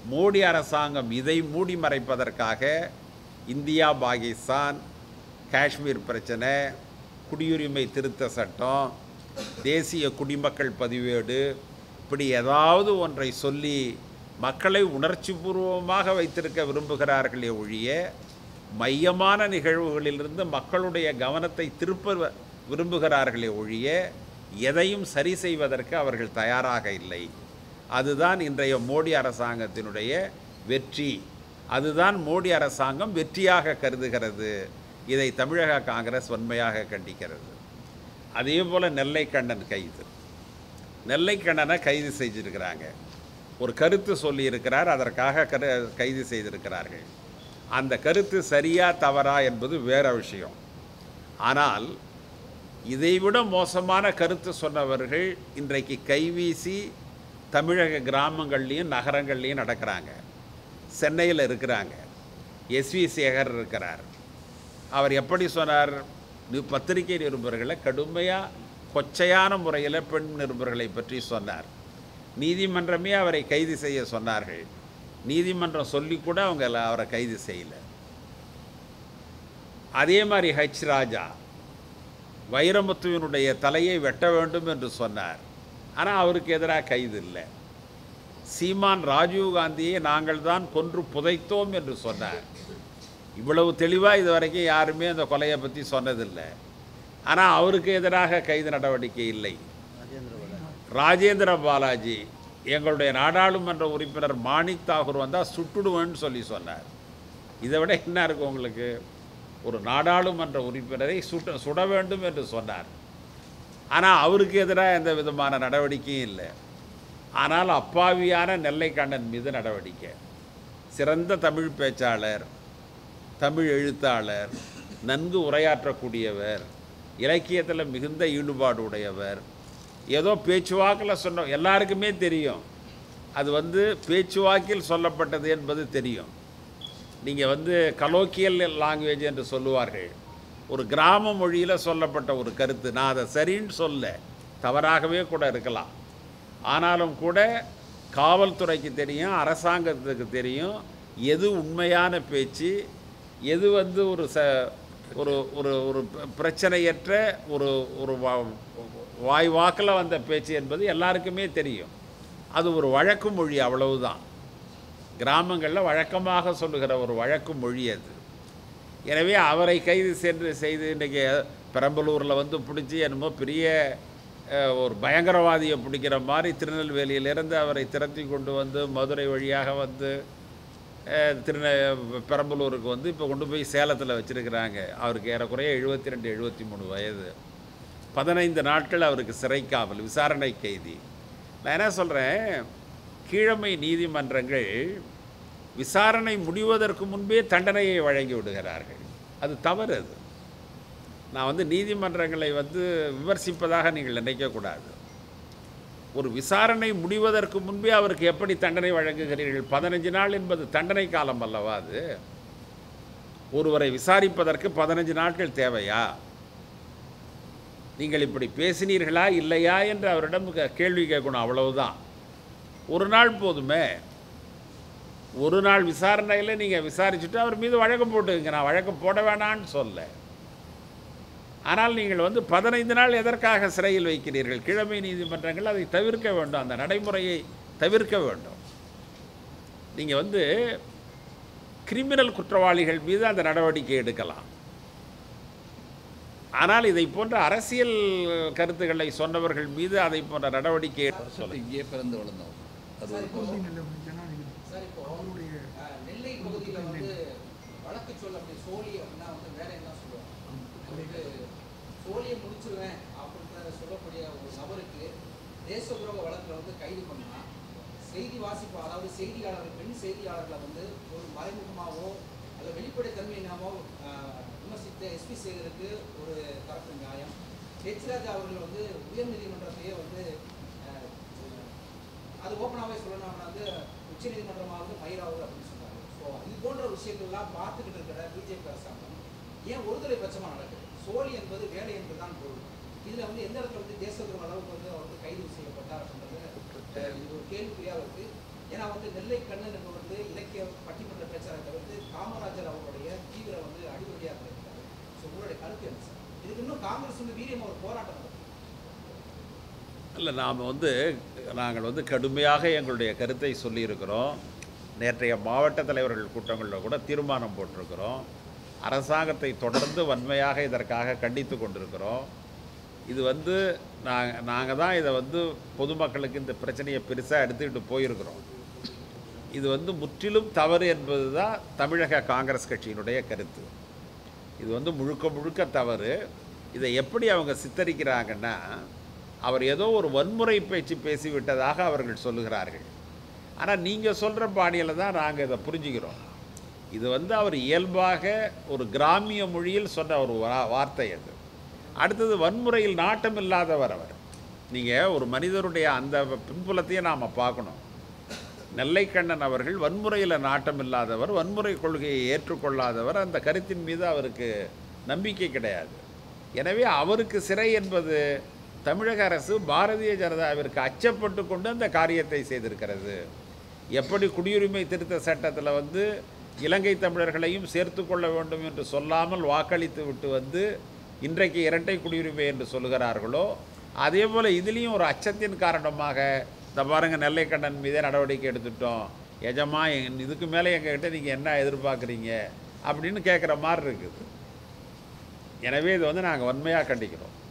மோடி அரசாங்கம் இதை மூடி மறைப்பதற்காக இந்தியா பாகிஸ்தான் காஷ்மீர் பிரச்சனை குடியுரிமை திருத்த சட்டம் தேசிய குடிமக்கள் பதிவேடு இப்படி ஏதாவது ஒன்றை சொல்லி மக்களை உணர்ச்சிபூர்வமாக வைத்திருக்க விரும்புகிறார்களே ஒழிய மையமான நிகழ்வுகளிலிருந்து மக்களுடைய கவனத்தை திருப்ப விரும்புகிறார்களே ஒழிய எதையும் சரி செய்வதற்கு அவர்கள் தயாராக இல்லை அதுதான் இன்றைய மோடி அரசாங்கத்தினுடைய வெற்றி அதுதான் மோடி அரசாங்கம் வெற்றியாக கருதுகிறது இதை தமிழக காங்கிரஸ் வன்மையாக கண்டிக்கிறது அதே போல் நெல்லை கண்ணன் கைது நெல்லை கண்ணனை கைது செய்திருக்கிறாங்க ஒரு கருத்து சொல்லியிருக்கிறார் அதற்காக கரு கைது செய்திருக்கிறார்கள் அந்த கருத்து சரியா தவறா என்பது வேற விஷயம் ஆனால் இதைவிட மோசமான கருத்து சொன்னவர்கள் இன்றைக்கு கைவீசி தமிழக கிராமங்கள்லேயும் நகரங்கள்லேயும் நடக்கிறாங்க சென்னையில் இருக்கிறாங்க எஸ்வி சேகர் இருக்கிறார் அவர் எப்படி சொன்னார் நி- பத்திரிகை நிருபர்களை கடுமையாக கொச்சையான முறையில் பெண் நிருபர்களை பற்றி சொன்னார் நீதிமன்றமே அவரை கைது செய்ய சொன்னார்கள் நீதிமன்றம் சொல்லி கூட அவங்க எல்லாம் அவரை கைது செய்யலை அதே மாதிரி ஹெச் ராஜா வைரமுத்துவினுடைய தலையை வெட்ட வேண்டும் என்று சொன்னார் ஆனால் அவருக்கு எதிராக கைது இல்லை சீமான் ராஜீவ் காந்தியை நாங்கள் தான் கொன்று புதைத்தோம் என்று சொன்னார் இவ்வளவு தெளிவாக இது வரைக்கும் யாருமே அந்த கொலையை பற்றி சொன்னதில்லை ஆனால் அவருக்கு எதிராக கைது நடவடிக்கை இல்லை ராஜேந்திர பாலாஜி எங்களுடைய நாடாளுமன்ற உறுப்பினர் மாணிக் தாகூர் வந்தால் சுட்டுடுவேன்னு சொல்லி சொன்னார் இதை விட என்ன இருக்கு உங்களுக்கு ஒரு நாடாளுமன்ற உறுப்பினரை சுட்ட சுட வேண்டும் என்று சொன்னார் ஆனால் அவருக்கு எதிராக எந்த விதமான நடவடிக்கையும் இல்லை ஆனால் அப்பாவியான நெல்லை கண்ணன் மீது நடவடிக்கை சிறந்த தமிழ் பேச்சாளர் தமிழ் எழுத்தாளர் நன்கு உரையாற்றக்கூடியவர் இலக்கியத்தில் மிகுந்த ஈடுபாடு உடையவர் ஏதோ பேச்சுவாக்கில் சொன்ன எல்லாருக்குமே தெரியும் அது வந்து பேச்சுவாக்கில் சொல்லப்பட்டது என்பது தெரியும் நீங்கள் வந்து கலோக்கியல் லாங்குவேஜ் என்று சொல்லுவார்கள் ஒரு கிராம மொழியில் சொல்லப்பட்ட ஒரு கருத்து நான் அதை சரின்னு சொல்ல தவறாகவே கூட இருக்கலாம் ஆனாலும் கூட காவல்துறைக்கு தெரியும் அரசாங்கத்துக்கு தெரியும் எது உண்மையான பேச்சு எது வந்து ஒரு ச ஒரு ஒரு ஒரு பிர- பிரச்சனையற்ற ஒரு ஒரு வா- வாய் வாக்கில் வந்த பேச்சு என்பது எல்லாருக்குமே தெரியும் அது ஒரு வழக்கு மொழி அவ்வளவுதான் கிராமங்களில் வழக்கமாக சொல்லுகிற ஒரு வழக்கு மொழி அது எனவே அவரை கைது சென்று செய்து இன்றைக்கி பெரம்பலூரில் வந்து பிடிச்சி என்னமோ பெரிய அஹ், ஒரு பயங்கரவாதியை பிடிக்கிற மாதிரி திருநெல்வேலியிலிருந்து அவரை திரட்டி கொண்டு வந்து மதுரை வழியாக வந்து அஹ், திருநெ பெரம்பலூருக்கு வந்து இப்போ கொண்டு போய் சேலத்தில் வச்சுருக்கிறாங்க அவருக்கு ஏறக்குறைய எழுபத்தி ரெண்டு எழுபத்தி மூணு வயது பதினைந்து நாட்கள் அவருக்கு சிறை காவல் விசாரணை கைதி நான் என்ன சொல்கிறேன் கீழமை நீதிமன்றங்கள் விசாரணை முடிவதற்கு முன்பே தண்டனையை வழங்கி விடுகிறார்கள் அது தவறு அது நான் வந்து நீதிமன்றங்களை வந்து விமர்சிப்பதாக நீங்கள் நினைக்கக்கூடாது ஒரு விசாரணை முடிவதற்கு முன்பே அவருக்கு எப்படி தண்டனை வழங்குகிறீர்கள் பதினஞ்சு நாள் என்பது தண்டனை காலம் அல்லவா அது ஒருவரை விசாரிப்பதற்கு பதினஞ்சு நாட்கள் தேவையா நீங்கள் இப்படி பேசினீர்களா இல்லையா என்று அவரிடம் க- கேள்வி கேட்கணும் அவ்வளவுதான் ஒரு நாள் போதுமே ஒரு நாள் விசாரணையில் நீங்கள் விசாரிச்சுட்டு அவர் மீது வழக்கம் போட்டுங்க நான் வழக்கம் போட வேணான்னு சொல்ல ஆனால் நீங்கள் வந்து பதினைந்து நாள் எதற்காக சிறையில் வைக்கிறீர்கள் கிழமை நீதிமன்றங்கள் அதை தவிர்க்க வேண்டும் அந்த நடைமுறையை தவிர்க்க வேண்டும் நீங்கள் வந்து கிரிமினல் குற்றவாளிகள் மீது அந்த நடவடிக்கை எடுக்கலாம் ஆனால் இதை போன்ற அரசியல் கருத்துக்களை சொன்னவர்கள் மீது அதை போன்ற நடவடிக்கை எடுக்க வருஷத்துக்கு இங்கேயே பிறந்து வளர்ந்தோம் அது ஒரு சார் இப்போ அஹ், நெல்லை பகுதியில் வந்து வழக்கு சொல்ல அப்படி சோழி அப்படின்னா வந்து வேற என்ன சொல்லுவாங்க வந்து சோழியை முடிச்சிருவேன் அப்படின்ற சொல்லக்கூடிய ஒரு நபருக்கு தேச துரோக வழக்கில் வந்து கைது பண்ணா செய்தி வாசிப்பு அதாவது செய்தியாளர்கள் பெண் செய்தியாளர்களை வந்து ஒரு மறைமுகமாகவோ அல்ல வெளிப்படைத்தன்மையினாவோ அஹ், விமர்சித்த எஸ்பி சேகருக்கு ஒரு தரப்பு நியாயம் ஹெச் ராஜா அவர்கள் வந்து உயர்நீதிமன்றத்தையே வந்து அஹ், அது ஓப்பனாகவே சொல்லணும்னா வந்து உச்சநீதிமன்றமாவது மயிராவது அப்படின்னு சொன்னாங்க ஸோ இது போன்ற விஷயங்கள்லாம் பார்த்துக்கிட்டு இருக்கிற பிஜேபி அரசாங்கம் ஏன் ஒருதலை பட்சமாக நடக்குது சோழி என்பது வேலை என்பது தான் பொருள் இதில் வந்து எந்த இடத்துல வந்து தேச துரோக அளவுக்கு வந்து அவர் வந்து கைது செய்யப்பட்டார் அப்படின்றது அஹ், இது ஒரு கேள்விக்குறியாக இருக்கு ஏன்னா வந்து நெல்லை கண்ணன் என்பவர் வந்து இலக்கிய பட்டிமன்ற பேச்சாளர் தவிர்த்து காமராஜர் அவருடைய தீவிர வந்து அடிவடியாக இருக்காரு ஸோ உங்களுடைய கருத்து என்ன சார் இதுக்கு இன்னும் காங்கிரஸ் வந்து வீரியமா ஒரு போராட்டம் நடத்தும் இல்லை நாம் வந்து நாங்கள் வந்து கடுமையாக எங்களுடைய கருத்தை சொல்லியிருக்கிறோம் நேற்றைய மாவட்ட தலைவர்கள் கூட்டங்களில் கூட தீர்மானம் போட்டிருக்கிறோம் அரசாங்கத்தை தொடர்ந்து வன்மையாக இதற்காக கண்டித்து கொண்டிருக்கிறோம் இது வந்து நாங்கள் நாங்கள் தான் இதை வந்து பொதுமக்களுக்கு இந்த பிரச்சனையை பெருசாக எடுத்துக்கிட்டு போயிருக்கிறோம் இது வந்து முற்றிலும் தவறு என்பது தான் தமிழக காங்கிரஸ் கட்சியினுடைய கருத்து இது வந்து முழுக்க முழுக்க தவறு இதை எப்படி அவங்க சித்தரிக்கிறாங்கன்னா அவர் ஏதோ ஒரு வன்முறை பேச்சு பேசிவிட்டதாக அவர்கள் சொல்லுகிறார்கள் ஆனால் நீங்கள் சொல்கிற பாணியில் தான் நாங்கள் இதை புரிஞ்சுக்கிறோம் இது வந்து அவர் இயல்பாக ஒரு கிராமிய மொழியில் சொன்ன ஒரு வா- வார்த்தை அது அடுத்தது வன்முறையில் நாட்டம் இல்லாதவர் அவர் நீங்கள் ஒரு மனிதருடைய அந்த பின்புலத்தையும் நாம் பார்க்கணும் நெல்லைக்கண்ணன் அவர்கள் வன்முறையில் நாட்டம் இல்லாதவர் வன்முறை கொள்கையை ஏற்றுக்கொள்ளாதவர் அந்த கருத்தின் மீது அவருக்கு நம்பிக்கை கிடையாது எனவே அவருக்கு சிறை என்பது தமிழக அரசு பாரதிய ஜனதாவிற்கு அச்சப்பட்டு கொண்டு அந்த காரியத்தை செய்திருக்கிறது எப்படி குடியுரிமை திருத்த சட்டத்தில் வந்து இலங்கை தமிழர்களையும் சேர்த்து கொள்ள வேண்டும் என்று சொல்லாமல் வாக்களித்து விட்டு வந்து இன்றைக்கு இரட்டை குடியுரிமை என்று சொல்லுகிறார்களோ அதே போல் இதுலேயும் ஒரு அச்சத்தின் காரணமாக இந்த பாருங்க நெல்லைக்கண்ணன் மீதே நடவடிக்கை எடுத்துட்டோம் எஜமா எங்க- இதுக்கு மேலே எங்ககிட்ட நீங்கள் என்ன எதிர்பார்க்குறீங்க அப்படின்னு கேட்குற மாதிரி இருக்குது எனவே இது வந்து நாங்கள் வன்மையாக கண்டிக்கிறோம்